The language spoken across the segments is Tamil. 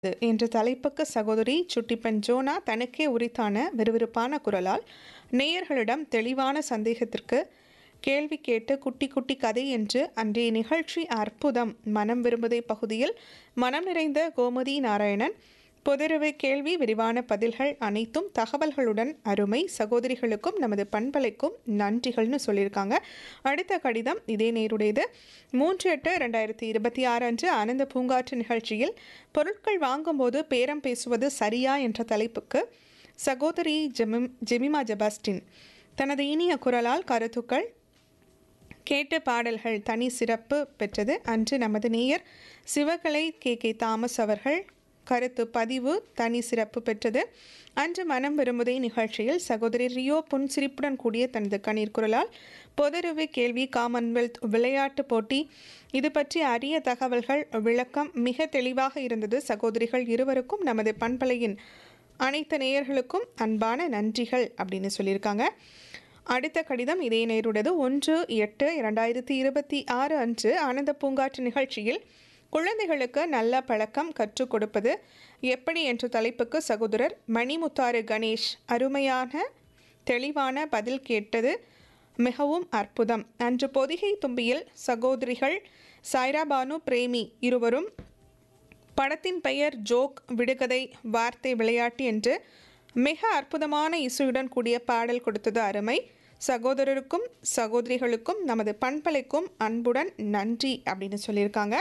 என்ற தலைப்புக்கு சகோதரி சுட்டிப்பன் ஜோனா தனக்கே உரித்தான விறுவிறுப்பான குரலால் நேயர்களிடம் தெளிவான சந்தேகத்திற்கு கேள்வி கேட்டு குட்டி குட்டி கதை என்று அன்றைய நிகழ்ச்சி அற்புதம் மனம் விரும்புதே பகுதியில் மனம் நிறைந்த கோமதி நாராயணன் பொதுரவை கேள்வி விரிவான பதில்கள் அனைத்தும் தகவல்களுடன் அருமை சகோதரிகளுக்கும் நமது பண்பலைக்கும் நன்றிகள்னு சொல்லியிருக்காங்க அடுத்த கடிதம் இதே நேருடையது மூன்று எட்டு ரெண்டாயிரத்தி இருபத்தி ஆறு அன்று ஆனந்த பூங்காற்று நிகழ்ச்சியில் பொருட்கள் வாங்கும்போது பேரம் பேசுவது சரியா என்ற தலைப்புக்கு சகோதரி ஜெமிம் ஜெமிமா ஜெபாஸ்டின் தனது இனிய குரலால் கருத்துக்கள் கேட்ட பாடல்கள் தனி சிறப்பு பெற்றது அன்று நமது நேயர் சிவகலை கே கே தாமஸ் அவர்கள் கருத்து பதிவு தனி சிறப்பு பெற்றது அன்று மனம் விரும்புதே நிகழ்ச்சியில் சகோதரி ரியோ புன்சிரிப்புடன் கூடிய தனது கண்ணீர் குரலால் பொதுறிவு கேள்வி காமன்வெல்த் விளையாட்டு போட்டி இது பற்றி அரிய தகவல்கள் விளக்கம் மிக தெளிவாக இருந்தது சகோதரிகள் இருவருக்கும் நமது பண்பலையின் அனைத்து நேயர்களுக்கும் அன்பான நன்றிகள் அப்படின்னு சொல்லியிருக்காங்க அடுத்த கடிதம் இதே நேருடையது ஒன்று எட்டு இரண்டாயிரத்தி இருபத்தி ஆறு அன்று ஆனந்த பூங்காற்று நிகழ்ச்சியில் குழந்தைகளுக்கு நல்ல பழக்கம் கற்றுக் கொடுப்பது எப்படி என்ற தலைப்புக்கு சகோதரர் மணிமுத்தாறு கணேஷ் அருமையான தெளிவான பதில் கேட்டது மிகவும் அற்புதம் அன்று பொதிகை தும்பியில் சகோதரிகள் சாய்ரா பானு பிரேமி இருவரும் படத்தின் பெயர் ஜோக் விடுகதை வார்த்தை விளையாட்டு என்று மிக அற்புதமான இசையுடன் கூடிய பாடல் கொடுத்தது அருமை சகோதரருக்கும் சகோதரிகளுக்கும் நமது பண்பலைக்கும் அன்புடன் நன்றி அப்படின்னு சொல்லியிருக்காங்க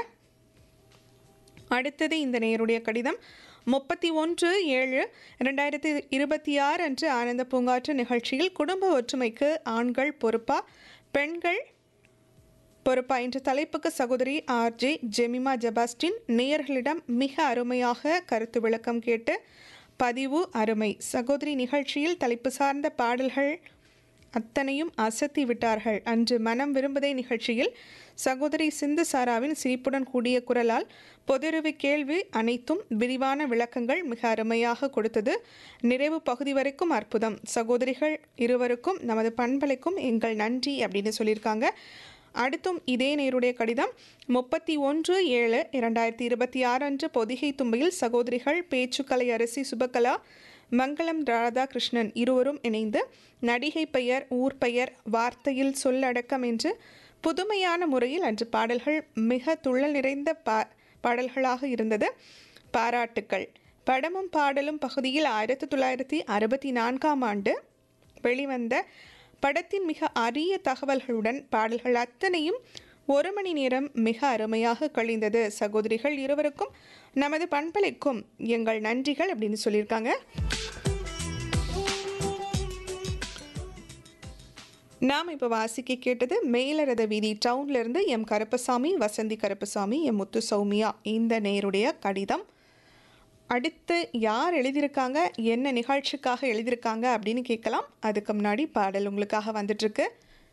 அடுத்தது இந்த நேருடைய கடிதம் முப்பத்தி ஒன்று ஏழு ரெண்டாயிரத்தி இருபத்தி ஆறு அன்று ஆனந்த பூங்காற்று நிகழ்ச்சியில் குடும்ப ஒற்றுமைக்கு ஆண்கள் பொறுப்பா பெண்கள் பொறுப்பா என்ற தலைப்புக்கு சகோதரி ஆர்ஜே ஜெமிமா ஜபாஸ்டின் நேயர்களிடம் மிக அருமையாக கருத்து விளக்கம் கேட்டு பதிவு அருமை சகோதரி நிகழ்ச்சியில் தலைப்பு சார்ந்த பாடல்கள் அத்தனையும் அசத்தி விட்டார்கள் அன்று மனம் விரும்புதே நிகழ்ச்சியில் சகோதரி சிந்து சாராவின் சிரிப்புடன் கூடிய குரலால் பொதுறிவு கேள்வி அனைத்தும் விரிவான விளக்கங்கள் மிக அருமையாக கொடுத்தது நிறைவு பகுதி வரைக்கும் அற்புதம் சகோதரிகள் இருவருக்கும் நமது பண்பலைக்கும் எங்கள் நன்றி அப்படின்னு சொல்லியிருக்காங்க அடுத்தும் இதே நேருடைய கடிதம் முப்பத்தி ஒன்று ஏழு இரண்டாயிரத்தி இருபத்தி ஆறு அன்று பொதிகை தும்பையில் சகோதரிகள் பேச்சுக்கலை அரசி சுபகலா மங்களம் ராதாகிருஷ்ணன் இருவரும் இணைந்து நடிகை பெயர் ஊர் பெயர் வார்த்தையில் சொல்லடக்கம் என்று புதுமையான முறையில் அன்று பாடல்கள் மிக துள்ளல் நிறைந்த பா பாடல்களாக இருந்தது பாராட்டுக்கள் படமும் பாடலும் பகுதியில் ஆயிரத்தி தொள்ளாயிரத்தி அறுபத்தி நான்காம் ஆண்டு வெளிவந்த படத்தின் மிக அரிய தகவல்களுடன் பாடல்கள் அத்தனையும் ஒரு மணி நேரம் மிக அருமையாக கழிந்தது சகோதரிகள் இருவருக்கும் நமது பண்பலைக்கும் எங்கள் நன்றிகள் அப்படின்னு சொல்லியிருக்காங்க நாம் இப்போ வாசிக்க கேட்டது மேலரத வீதி டவுன்ல இருந்து எம் கருப்பசாமி வசந்தி கருப்பசாமி எம் முத்து சௌமியா இந்த நேருடைய கடிதம் அடுத்து யார் எழுதியிருக்காங்க என்ன நிகழ்ச்சிக்காக எழுதியிருக்காங்க அப்படின்னு கேட்கலாம் அதுக்கு முன்னாடி பாடல் உங்களுக்காக வந்துட்டுருக்கு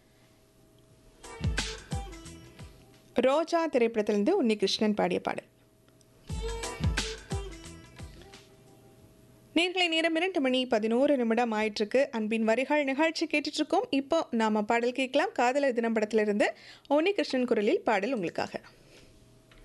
ரோஜா திரைப்படத்திலிருந்து உன்னிகிருஷ்ணன் பாடிய பாடல் நேர்களை நேரம் இரண்டு மணி பதினோரு நிமிடம் ஆயிட்டிருக்கு அன்பின் வரிகள் நிகழ்ச்சி கேட்டுட்ருக்கோம் இப்போ நாம பாடல் கேட்கலாம் காதலர் தினம் படத்திலிருந்து உன்னிகிருஷ்ணன் குரலில் பாடல் உங்களுக்காக